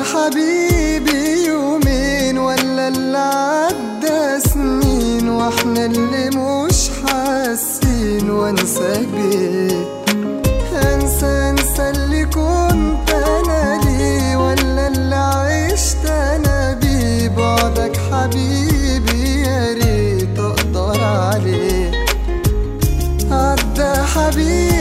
حبيبي يومين ولا اللي عدى سنين واحنا اللي مش حاسين وانساك بيه انسى انسى اللي كنت انا ليه ولا اللي عشت انا بيه بعدك حبيبي يا ريت اقدر عليه عدى حبيبي